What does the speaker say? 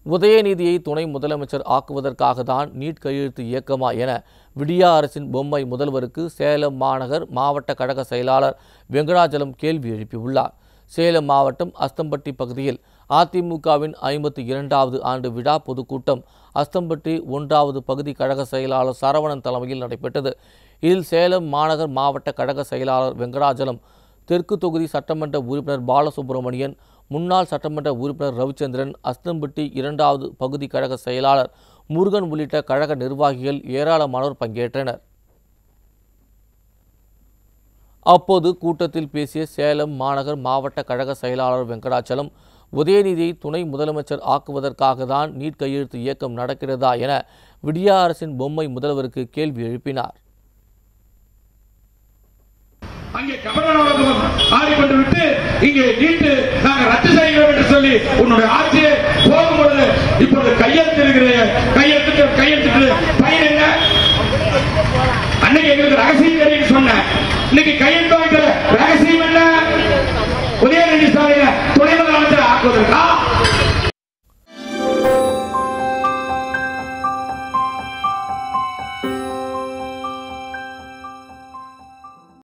உதயநிதியை துணை முதலமைச்சர் ஆக்குவதற்காக தான் நீட் கையெழுத்து இயக்கமா என விடியா அரசின் பொம்மை முதல்வருக்கு சேலம் மாநகர் மாவட்ட கழக செயலாளர் வெங்கடாச்சலம் கேள்வி எழுப்பியுள்ளார் சேலம் மாவட்டம் அஸ்தம்பட்டி பகுதியில் அதிமுகவின் ஐம்பத்தி இரண்டாவது ஆண்டு விழா பொதுக்கூட்டம் அஸ்தம்பட்டி ஒன்றாவது பகுதி கழக செயலாளர் சரவணன் தலைமையில் நடைபெற்றது இதில் சேலம் மாநகர் மாவட்ட கழக செயலாளர் வெங்கடாச்சலம் தெற்கு தொகுதி சட்டமன்ற உறுப்பினர் பாலசுப்ரமணியன் முன்னாள் சட்டமன்ற உறுப்பினர் ரவிச்சந்திரன் அஸ்தம்பட்டி இரண்டாவது பகுதி கழக செயலாளர் முருகன் உள்ளிட்ட கழக நிர்வாகிகள் ஏராளமானோர் பங்கேற்றனர் அப்போது கூட்டத்தில் பேசிய சேலம் மாநகர் மாவட்ட கழக செயலாளர் வெங்கடாச்சலம் உதயநிதியை துணை முதலமைச்சர் ஆக்குவதற்காக தான் நீட் கையெழுத்து இயக்கம் நடக்கிறதா என விடியா அரசின் பொம்மை முதல்வருக்கு கேள்வி எழுப்பினார் அங்கே கபடநாடகம் ஆடிக்கொண்டு விட்டு இங்கே நீட்டு நாங்க ரத்து செய்கிறோம் என்று சொல்லி உன்னுடைய ஆட்சியை போகும்பொழுது இப்பொழுது கையெழுத்து இருக்கிற கையெழுத்து கையெழுத்து பயன் என்ன அன்னைக்கு எங்களுக்கு ரகசியம் தெரியும் சொன்ன இன்னைக்கு கையெழுத்து